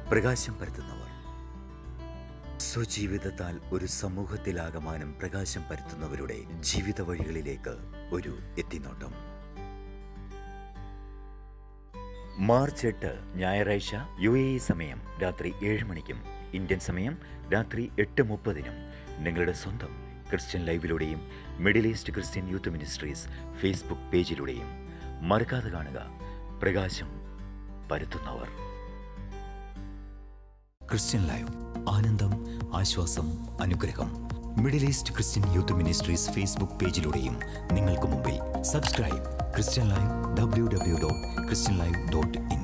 പ്രകാശം പരത്തുന്നവർ സ്വജീവിതത്താൽ ഒരു സമൂഹത്തിലാകമാനം പ്രകാശം പരത്തുന്നവരുടെ ജീവിത വഴികളിലേക്ക് ഒരു എത്തിനോട്ടം മാർച്ച് എട്ട് ഞായറാഴ്ച യു എ ഇ സമയം രാത്രി ഏഴ് മണിക്കും ഇന്ത്യൻ സമയം രാത്രി എട്ട് മുപ്പതിനും നിങ്ങളുടെ സ്വന്തം ക്രിസ്ത്യൻ ലൈവിലൂടെയും middle east Christian youth ministries Facebook പേജിലൂടെയും മറക്കാതെ കാണുക പ്രകാശം പരത്തുന്നവർ ക്രിസ്ത്യൻ ലൈവ് ആനന്ദം ആശ്വാസം അനുഗ്രഹം middle east Christian youth ministries Facebook പേജിലൂടെയും നിങ്ങൾക്ക് മുമ്പിൽ subscribe Christian live W W dot Christian live dot in